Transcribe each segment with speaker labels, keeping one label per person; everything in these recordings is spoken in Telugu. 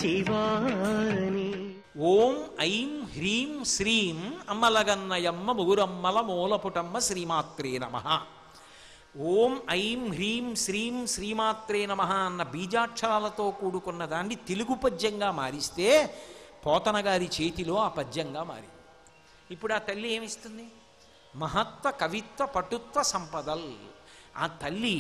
Speaker 1: శివాని
Speaker 2: ఓం ఐం హ్రీం శ్రీం అమ్మలగన్నయమ్మ ముగురమ్మల మూలపుటమ్మ శ్రీమాత్రే నమ ఓం ఐం హ్రీం శ్రీం శ్రీమాత్రే నమ అన్న బీజాక్షరాలతో కూడుకున్న దాన్ని తెలుగు పద్యంగా మారిస్తే పోతన గారి చేతిలో ఆ పద్యంగా మారింది ఇప్పుడు ఆ తల్లి ఏమిస్తుంది మహత్వ కవిత్వ పటుత్వ సంపదల్ ఆ తల్లి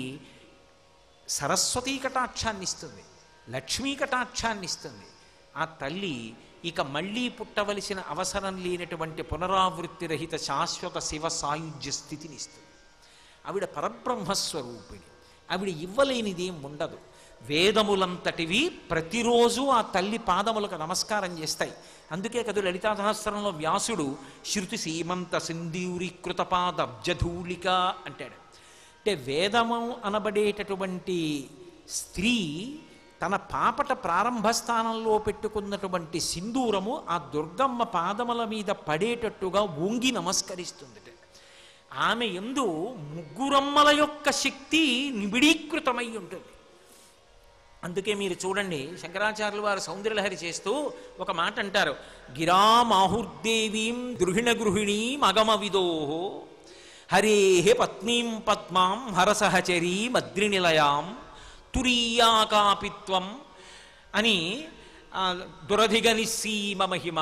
Speaker 2: సరస్వతీ కటాక్షాన్ని ఇస్తుంది లక్ష్మీ కటాక్షాన్ని ఇస్తుంది ఆ తల్లి ఇక మళ్ళీ పుట్టవలసిన అవసరం లేనటువంటి పునరావృత్తి రహిత శాశ్వత శివ సాయుధ్య స్థితిని ఇస్తుంది ఆవిడ పరబ్రహ్మస్వరూపిణి ఆవిడ ఇవ్వలేనిదేం ఉండదు వేదములంతటివి ప్రతిరోజు ఆ తల్లి పాదములకు నమస్కారం చేస్తాయి అందుకే కదా లలితా సహస్రంలో వ్యాసుడు శృతి సీమంత సింధూరీకృత పాదబ్జధూళిక అంటాడు అంటే వేదము అనబడేటటువంటి స్త్రీ తన పాపట ప్రారంభ స్థానంలో పెట్టుకున్నటువంటి సింధూరము ఆ దుర్గమ్మ పాదముల మీద పడేటట్టుగా వంగి నమస్కరిస్తుంది ఆమె ఎందు ముగ్గురమ్మల యొక్క శక్తి నిబిడీకృతమై ఉంటుంది అందుకే మీరు చూడండి శంకరాచార్యులు వారు సౌందర్యలహరి చేస్తూ ఒక మాట అంటారు గిరామాహుర్దేవీం గృహిణ గృహిణీం అగమ విదోహో హరే పత్నీం పద్మాం హరసహచరీ మద్రినిలయాం తురీయాకాపిత్వం అని ఆ, దురధిగనిసీమ మహిమ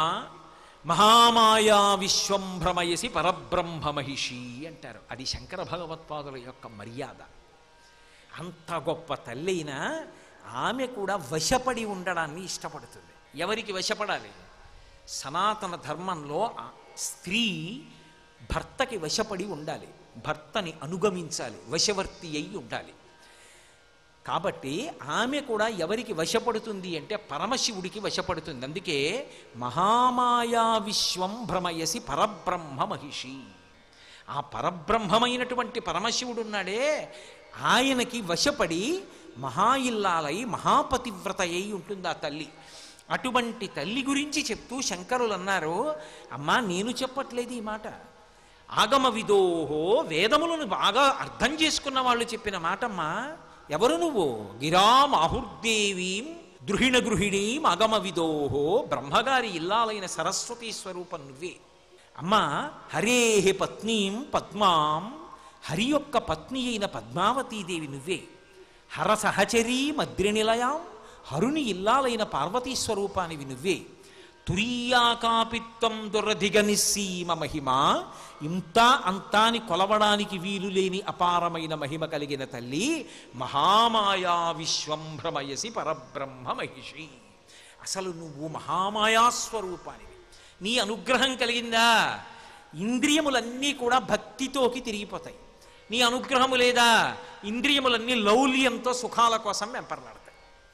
Speaker 2: మహామాయా విశ్వం భ్రమయసి పరబ్రహ్మ మహిషి అంటారు అది శంకర భగవత్పాదుల యొక్క మర్యాద అంత గొప్ప తల్లైనా ఆమె కూడా వశపడి ఉండడాన్ని ఇష్టపడుతుంది ఎవరికి వశపడాలి సనాతన ధర్మంలో ఆ స్త్రీ భర్తకి వశపడి ఉండాలి భర్తని అనుగమించాలి వశవర్తి అయి ఉండాలి కాబట్టి ఆమె కూడా ఎవరికి వశపడుతుంది అంటే పరమశివుడికి వశపడుతుంది అందుకే మహామాయా విశ్వం భ్రమయసి పరబ్రహ్మ మహిషి ఆ పరబ్రహ్మమైనటువంటి పరమశివుడు ఉన్నాడే ఆయనకి వశపడి మహా ఇల్లాలై మహాపతివ్రత అయి ఉంటుంది ఆ తల్లి అటువంటి తల్లి గురించి చెప్తూ శంకరులు అన్నారు అమ్మా నేను చెప్పట్లేదు ఈ మాట ఆగమ విదోహో వేదములను బాగా అర్థం చేసుకున్న వాళ్ళు చెప్పిన మాటమ్మా ఎవరు నువ్వు గిరాం ఆహుర్దేవీం ద్రుహిణ గృహిణీం అగమ విదోహో బ్రహ్మగారి ఇల్లాలైన సరస్వతీ స్వరూపం నువ్వే అమ్మా హరేహి పత్నీం పద్మాం హరి యొక్క పత్ని అయిన పద్మావతీదేవి నువ్వే హర సహచరీ మద్రినిలయాం హరుని ఇల్లాలైన పార్వతీ స్వరూపానివి నువ్వే తురీయాకాపిత్వం దురధిగనిస్సీమ మహిమ ఇంత అంతాని కొలవడానికి వీలు లేని అపారమైన మహిమ కలిగిన తల్లి మహామాయా విశ్వం భ్రమయసి పరబ్రహ్మ మహిషి అసలు నువ్వు మహామాయా స్వరూపానివి నీ అనుగ్రహం కలిగిందా ఇంద్రియములన్నీ కూడా భక్తితోకి తిరిగిపోతాయి నీ అనుగ్రహము లేదా ఇంద్రియములన్నీ లౌల్యంతో సుఖాల కోసం వెంపర్లాడతాయి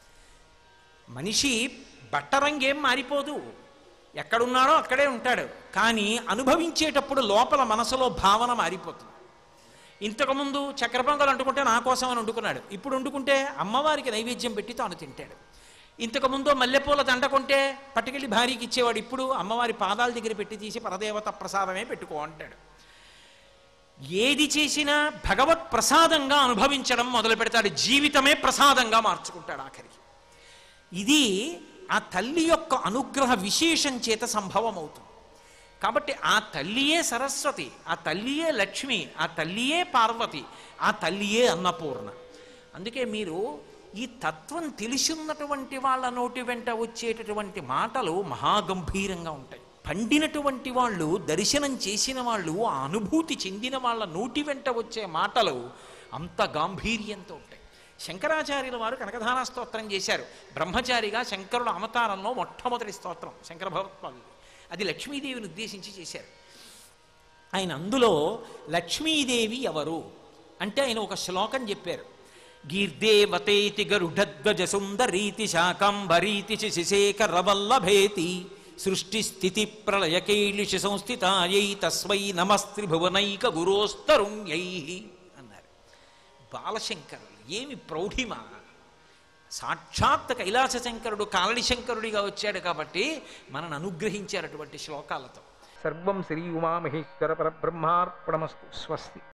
Speaker 2: మనిషి బట్టరంగేం మారిపోదు ఎక్కడున్నాడో అక్కడే ఉంటాడు కానీ అనుభవించేటప్పుడు లోపల మనసులో భావన మారిపోతుంది ఇంతకుముందు చక్కెర పొంగలు అంటుకుంటే నా కోసం అని వండుకున్నాడు ఇప్పుడు వండుకుంటే అమ్మవారికి నైవేద్యం పెట్టి తాను తింటాడు ఇంతకుముందు మల్లెపూల దండ కొంటే పట్టుకెళ్ళి భార్యకి ఇచ్చేవాడు ఇప్పుడు అమ్మవారి పాదాల దగ్గర పెట్టి తీసి పరదేవత ప్రసాదమే పెట్టుకో అంటాడు ఏది చేసినా భగవత్ ప్రసాదంగా అనుభవించడం మొదలు పెడతాడు జీవితమే ప్రసాదంగా మార్చుకుంటాడు ఆఖరికి ఇది ఆ తల్లి యొక్క అనుగ్రహ విశేషం చేత సంభవం అవుతుంది కాబట్టి ఆ తల్లియే సరస్వతి ఆ తల్లియే లక్ష్మి ఆ తల్లియే పార్వతి ఆ తల్లియే అన్నపూర్ణ అందుకే మీరు ఈ తత్వం తెలిసిన్నటువంటి వాళ్ళ నోటి వెంట వచ్చేటటువంటి మాటలు మహాగంభీరంగా ఉంటాయి పండినటువంటి వాళ్ళు దర్శనం చేసిన వాళ్ళు ఆ అనుభూతి చెందిన వాళ్ళ నోటి వెంట వచ్చే మాటలు అంత గాంభీర్యంతో ఉంటాయి శంకరాచార్యుల వారు కనకధారా స్తోత్రం చేశారు బ్రహ్మచారిగా శంకరుల అవతారంలో మొట్టమొదటి స్తోత్రం శంకర భగవత్పాదులు అది లక్ష్మీదేవిని ఉద్దేశించి చేశారు ఆయన అందులో లక్ష్మీదేవి ఎవరు అంటే ఆయన ఒక శ్లోకం చెప్పారు గీర్దేవతేతి గరుడధ్వజ సుందరీతి శాకంబరీతి శశిశేఖరవల్లభేతి సృష్టి స్థితి ప్రళయకైలిష సంస్థితాయై తస్మై నమస్త్రిభువనైక గురోస్తరుణ్యై అన్నారు బాలశంకరులు ఏమి ప్రౌఢిమ సాక్షాత్ కైలాస శంకరుడు కాలడి శంకరుడిగా వచ్చాడు కాబట్టి మనను అనుగ్రహించారు అటువంటి శ్లోకాలతో
Speaker 3: సర్వం శ్రీ ఉమామహేశ్వర పరబ్రహ్మార్పణమస్తు స్వస్తి